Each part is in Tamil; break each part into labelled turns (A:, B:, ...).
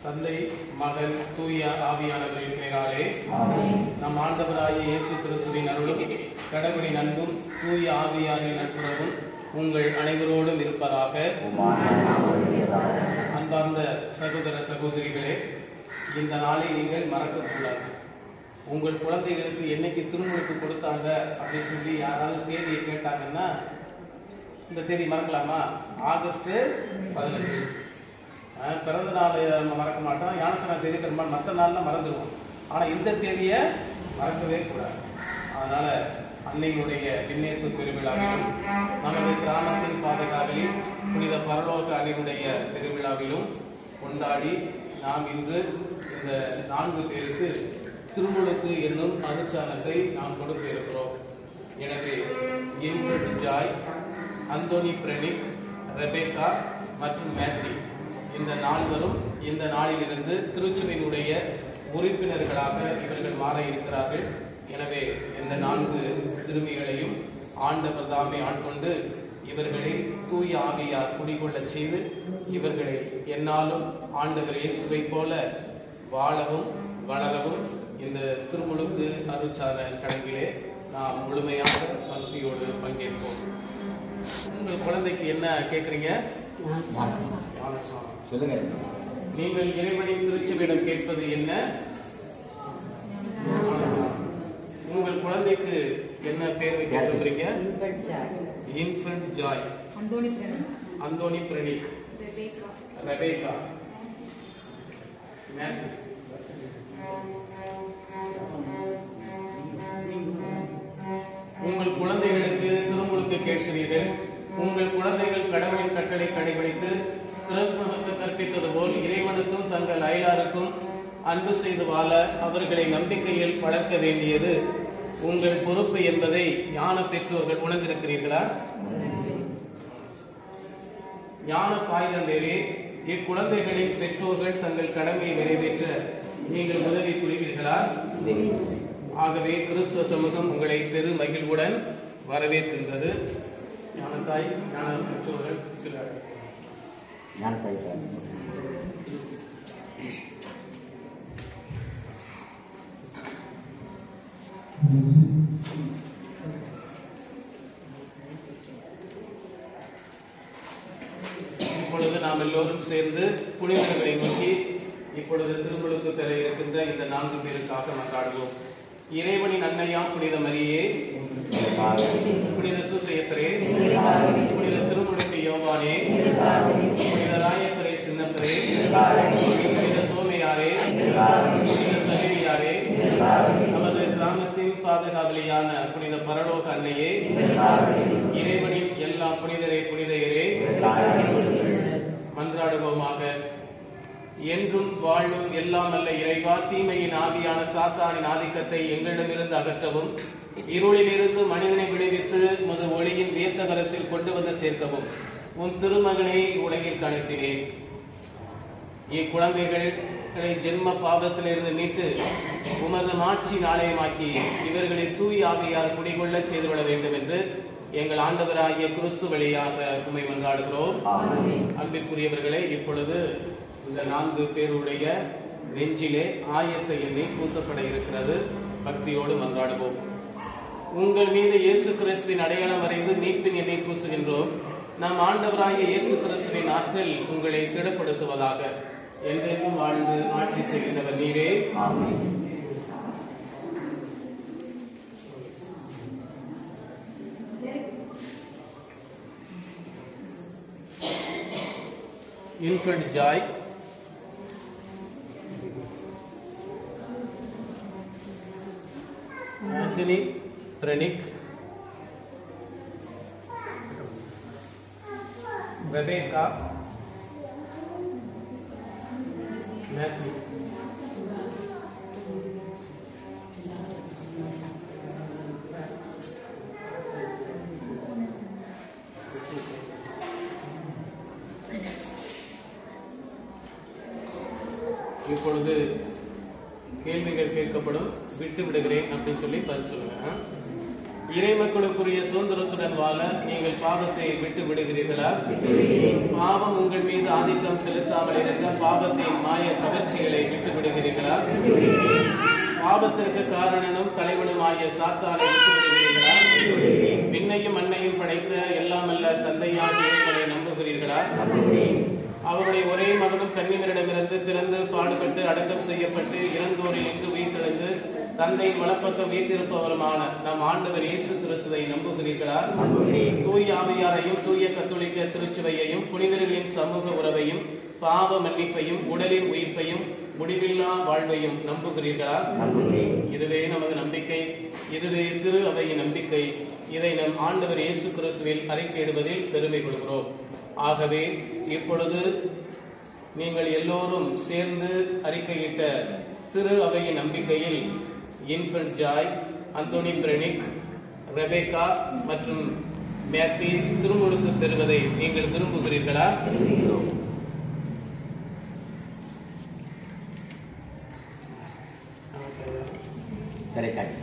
A: தந்தை மகன் தூய ஆவியானவரின் பெயராலே நம் ஆண்டவராகிய இயேசு கிறிஸ்துவின் அருளும் கடவுளின் அன்பும் தூய ஆவியாரின் நட்புறவும் உங்கள் அனைவரோடும் இருப்பதாக அன்பார்ந்த சகோதர சகோதரிகளே இந்த நாளை நீங்கள் மறக்கக்கூடாது உங்கள் குழந்தைகளுக்கு என்னைக்கு திருமுழுக்கு கொடுத்தாங்க அப்படின்னு சொல்லி யாராவது தேதியை கேட்டாங்கன்னா இந்த தேதி மறக்கலாமா ஆகஸ்ட் பதினெட்டு அஹ் பிறந்த நாள் நம்ம மறக்க மாட்டோம் யானசனா தேதி பெரும்பாலும் மற்ற நாள்லாம் மறந்துடுவோம் ஆனால் இந்த தேதியை மறக்கவே கூடாது அதனால அன்னையினுடைய விண்ணேற்பு பெருவிழாவிலும் நமது கிராமத்தின் பாதுகாவலில் புனித பரலோக அன்னையினுடைய பெருவிழாவிலும் கொண்டாடி நாம் இன்று இந்த நான்கு பேருக்கு திருமுழுக்கு என்னும் அருச்சானத்தை நாம் கொடுக்க இருக்கிறோம் எனவே இன்ஃபர்ட் ஜாய் அந்தோனி பிரனிக் ரெபேக்கா மற்றும் மேத்ரி இந்த நால்வரும் இந்த நாளிலிருந்து திருச்சுவையினுடைய உறுப்பினர்களாக இவர்கள் மாற இருக்கிறார்கள் எனவே இந்த நான்கு சிறுமிகளையும் ஆண்டவர் தாமே ஆட்கொண்டு இவர்களை தூய ஆவியார் குடிகொள்ளச் செய்து இவர்களை என்னாலும் ஆண்டவர் இயேசுவை போல வாழவும் வளரவும் இந்த திருமுழுக்கு அருட்சாத சடங்கிலே நாம் முழுமையாக பக்தியோடு பங்கேற்போம் உங்கள் குழந்தைக்கு என்ன கேட்குறீங்க
B: சொல்லுங்க
A: நீங்கள் இறைவனின் திருச்சபையிடம் கேட்பது என்ன உங்கள் குழந்தைக்கு என்ன பேர் வைக்க விரும்புறீங்க infant Joy
C: Anthony Prem
A: Anthony Pranik
C: Rebecca
A: Rebecca Matthew. உங்கள் குழந்தைகளுக்கு திருமுழுக்கு கேட்கிறீர்கள் உங்கள் குழந்தைகள் கடவுளின் கட்டளை கடைபிடித்து கிறிஸ்தவருக்கு கற்பித்தது போல் இறைவனுக்கும் தங்கள் அயலாருக்கும் அன்பு செய்து வாழ அவர்களை நம்பிக்கையில் வளர்க்க வேண்டியது உங்கள் பொறுப்பு என்பதை ஞான பெற்றோர்கள் உணர்ந்திருக்கிறீர்களா ஞான தாய் தந்தையரே இக்குழந்தைகளின் பெற்றோர்கள் தங்கள் கடமையை நிறைவேற்ற நீங்கள் உதவி புரிவீர்களா ஆகவே கிறிஸ்துவ சமூகம் உங்களை பெரு மகிழ்வுடன் வரவேற்கின்றது ஞானத்தாய் ஞான பெற்றோர்கள் சிலர்
B: ஞான தாய்ப்பார்
A: இப்பொழுது நாம் எல்லோரும் சேர்ந்து புனிதர்களை நோக்கி இப்பொழுது திருமுழுக்கு பெற இருக்கின்ற இந்த நான்கு பேருக்காக மன்றாடுவோம் இறைவனின் அன்னையாம் புனித மரியே புனித சூசையத்தரே புனித திருமுழுக்கு யோவானே புனித ராயக்கரை சின்னப்பரே புனித தோமையாரே புனித சகேரியாரே நமது கிராமத்தின் பாதுகாவலியான புனித பரலோக அன்னையே இறைவனின் எல்லா புனிதரே புனிதையரே மன்றாடுவோமாக என்றும் வாழும் எல்லாம் அல்ல இறைவா தீமையின் ஆவியான சாத்தானின் ஆதிக்கத்தை எங்களிடமிருந்து அகற்றவும் இருளிலிருந்து மனிதனை விடுவித்து முது ஒளியின் வியத்தகரசில் கொண்டு வந்து சேர்க்கவும் உன் திருமகனை உலகிற்கு அனுப்பினேன் இக்குழந்தைகளை ஜென்ம பாவத்திலிருந்து மீட்டு உமது மாட்சி நாணயமாக்கி இவர்களை தூய் ஆவியார் குடிகொள்ளச் செய்துவிட வேண்டும் என்று எங்கள் ஆண்டவராகிய கிறிஸ்து வழியாக உண்மை மன்றாடுகிறோம் அன்பிற்குரியவர்களே இப்பொழுது இந்த நான்கு பேருடைய நெஞ்சிலே ஆயத்த எண்ணெய் பூசப்பட இருக்கிறது பக்தியோடு மன்றாடுவோம் உங்கள் மீது இயேசு கிறிஸ்துவின் அடையாளம் வரைந்து மீட்பின் எண்ணெய் பூசுகின்றோம் நம் ஆண்டவராகிய இயேசு கிறிஸ்துவின் ஆற்றல் உங்களை திடப்படுத்துவதாக என்றென்றும் வாழ்ந்து ஆட்சி செய்கின்றவர் நீரே infant Joy Anthony Pranik Rebecca Matthew இப்பொழுது கேள்விகள் கேட்கப்படும் விட்டு விடுகிறேன் அப்படின்னு சொல்லி பதில் சொல்லுங்க இறைமக்களுக்குரிய சுதந்திரத்துடன் வாழ நீங்கள் பாவத்தை விட்டு விடுகிறீர்களா பாவம் உங்கள் மீது ஆதிக்கம் செலுத்தாமல் இருந்த பாவத்தின் மாய கவர்ச்சிகளை விட்டு விடுகிறீர்களா பாவத்திற்கு காரணனும் தலைவனுமாகிய சாத்தானை விட்டு விடுகிறீர்களா விண்ணையும் மண்ணையும் படைத்த எல்லாமல்ல தந்தையாகிய இறைவனை நம்புகிறீர்களா அவருடைய ஒரே மகனும் கன்னிமரிடமிருந்து பிறந்து பாடுபட்டு அடக்கம் செய்யப்பட்டு இறந்தோரில் இன்று உயிர்த்தெழுந்து தந்தை வலப்பக்கம் வீட்டிருப்பவருமான நம் ஆண்டவர் இயேசு கிறிஸ்துவை நம்புகிறீர்களா தூய ஆவியாரையும் தூய கத்தோலிக்க திருச்சுவையையும் புனிதர்களின் சமூக உறவையும் பாவ மன்னிப்பையும் உடலின் உயிர்ப்பையும் முடிவில்லா வாழ்வையும் நம்புகிறீர்களா இதுவே நமது நம்பிக்கை இதுவே திரு அவையின் நம்பிக்கை இதை நம் ஆண்டவர் இயேசு கிறிஸ்துவில் அறிக்கையிடுவதில் பெருமை கொள்கிறோம் ஆகவே இப்பொழுது நீங்கள் எல்லோரும் சேர்ந்து அறிக்கையிட்ட திரு அவையின் நம்பிக்கையில் infant Joy Anthony Pranik Rebecca மற்றும் மேத்தி திருமுழுக்கு பெறுவதை நீங்கள் விரும்புகிறீர்களா
B: கரெக்டாக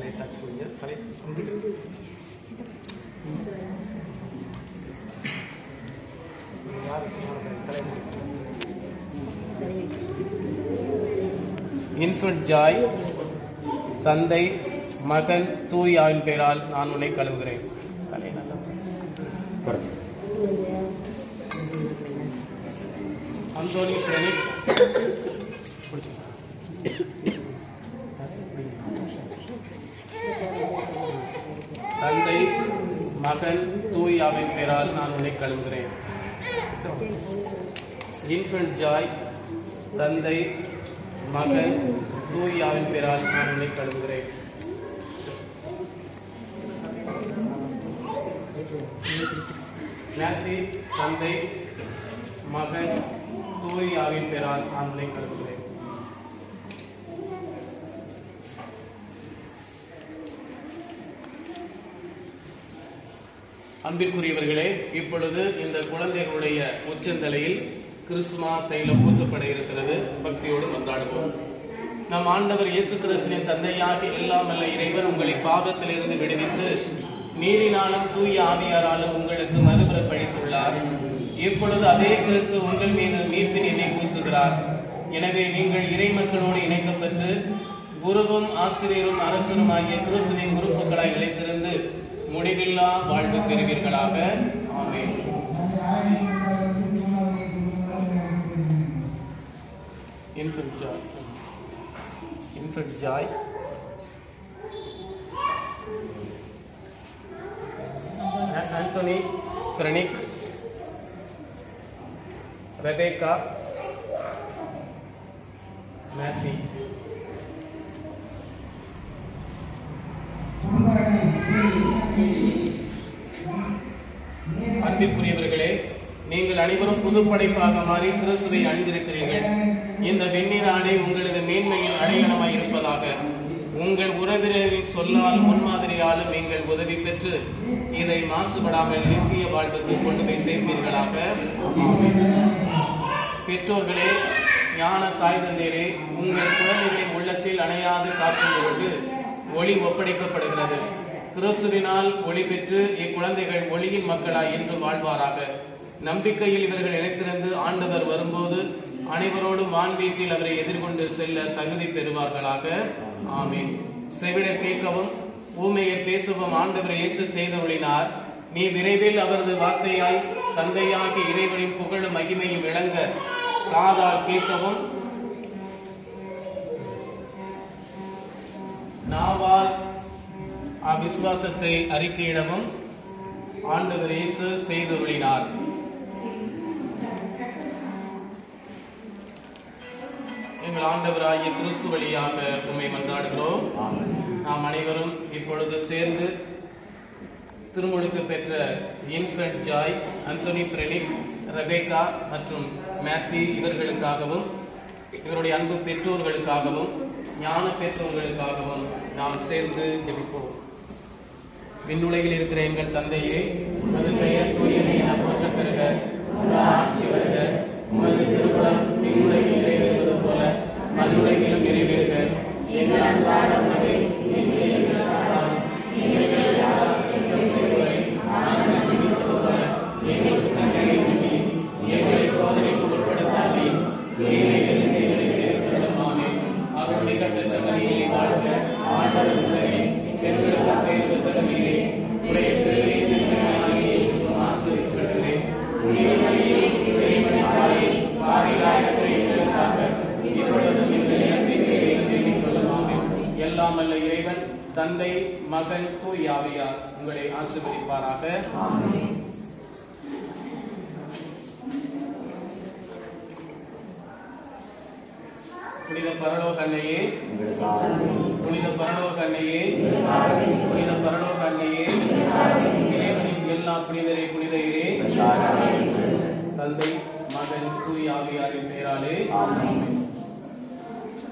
A: இன்ஃபன்ட் ஜாய் தந்தை மகன் தூய் ஆவின் பெயரால் நான் உன்னை கழுவுகிறேன் தலை நல்லா.
B: கொடுத்து
A: அந்தோனி பிரெனிக் தந்தை மகன் தூய் ஆவின் பெயரால் நான் உன்னை கழுவுகிறேன் இன்ஃபன்ட் ஜாய் தந்தை மகன் தூய் ஆவின் பெயரால் நான் உன்னை கழுவுகிறேன் மேத்தி தந்தை மகன் தூய் ஆவின் பெயரால் நான் உன்னை கழுவுகிறேன் அன்பிற்குரியவர்களே இப்பொழுது இந்த குழந்தைகளுடைய உச்சந்தலையில் கிறிஸ்துமா தைலம் பூசப்பட இருக்கிறது பக்தியோடு மன்றாடுவோம் நம் ஆண்டவர் இயேசு கிறிஸ்துவின் தந்தையாக எல்லாம் அல்ல இறைவன் உங்களை பாவத்திலிருந்து விடுவித்து நீரினாலும் தூய ஆவியாராலும் உங்களுக்கு மறுபிறப்பளித்துள்ளார் இப்பொழுது அதே கிறிஸ்து உங்கள் மீது மீட்பின் எண்ணெய் பூசுகிறார் எனவே நீங்கள் இறை மக்களோடு இணைக்கப்பட்டு குருவும் ஆசிரியரும் அரசரும் ஆகிய கிறிஸ்துவின் உறுப்புகளாய் இழைத்திருந்து முடிவில்லா வாழ்வு பெறுவீர்களாக ஆமென் infant Joy infant Joy Anthony Pranik Rebecca Matthew அன்பிற்குரியவர்களே நீங்கள் அனைவரும் புது படைப்பாக மாறி கிறிஸ்துவை அணிந்திருக்கிறீர்கள் இந்த வெண்ணிற ஆடை உங்களது மேன்மையின் அடையாளமாய் இருப்பதாக உங்கள் உறவினரின் சொல்லாலும் முன்மாதிரியாலும் நீங்கள் உதவி பெற்று இதை மாசுபடாமல் நித்திய வாழ்வுக்கு கொண்டு போய் சேர்ப்பீர்களாக ஆமென். பெற்றோர்களே ஞான தாய் தந்தையரே உங்கள் குழந்தைகளின் உள்ளத்தில் அணையாது காக்கும் பொருட்டு ஒளி ஒப்படைக்கப்படுகிறது கிறிஸ்துவினால் ஒளி பெற்று இக்குழந்தைகள் ஒளியின் மக்களாய் என்று வாழ்வாராக நம்பிக்கையில் இவர்கள் இணைத்திருந்து ஆண்டவர் வரும்போது அனைவரோடும் வான் வீட்டில் அவரை எதிர்கொண்டு செல்ல தகுதி பெறுவார்களாக ஆமீன் செவிட கேட்கவும் ஊமையர் பேசவும் ஆண்டவர் இயேசு செய்தருளினார் நீ விரைவில் அவரது வார்த்தையாய் தந்தையாகி இறைவனின் புகழும் மகிமையும் விளங்க காதால் கேட்கவும் நாவால் அவ்விசுவாசத்தை அறிக்கையிடவும் ஆண்டவர் இயேசு செய்தருளினார் எங்கள் ஆண்டவராகிய கிறிஸ்து வழியாக உண்மை மன்றாடுகிறோம் நாம் அனைவரும் இப்பொழுது சேர்ந்து திருமுழுக்கு பெற்ற infant Joy Anthony Pranik Rebecca மற்றும் மேத்தி இவர்களுக்காகவும் இவருடைய அன்பு பெற்றோர்களுக்காகவும் ஞான பெற்றோர்களுக்காகவும் நாம் சேர்ந்து ஜெபிப்போம் விண்ணுலகில் இருக்கிற எங்கள் தந்தையே உமது பெயர் தூயது என போற்றப் பெறுக உமது ஆட்சி வருக உமது திருக்குறள் விண்ணுலகில் நிறைவேறுவது போல மண்ணுலகிலும் நிறைவேறுக எங்கள் அன்றாட உணவை இன்று எங்களுக்கு தாரும். எங்களை வல்ல இறைவன் தந்தை மகன் தூய் ஆவியார் உங்களை ஆசீர்வதிப்பாராக புனித பரலோக அன்னையே புனித பரலோக அன்னையே புனித பரலோக அன்னையே இறைவனின் எல்லா புனிதரே புனிதரே தந்தை மகன் தூய் ஆவியாரின் பெயராலே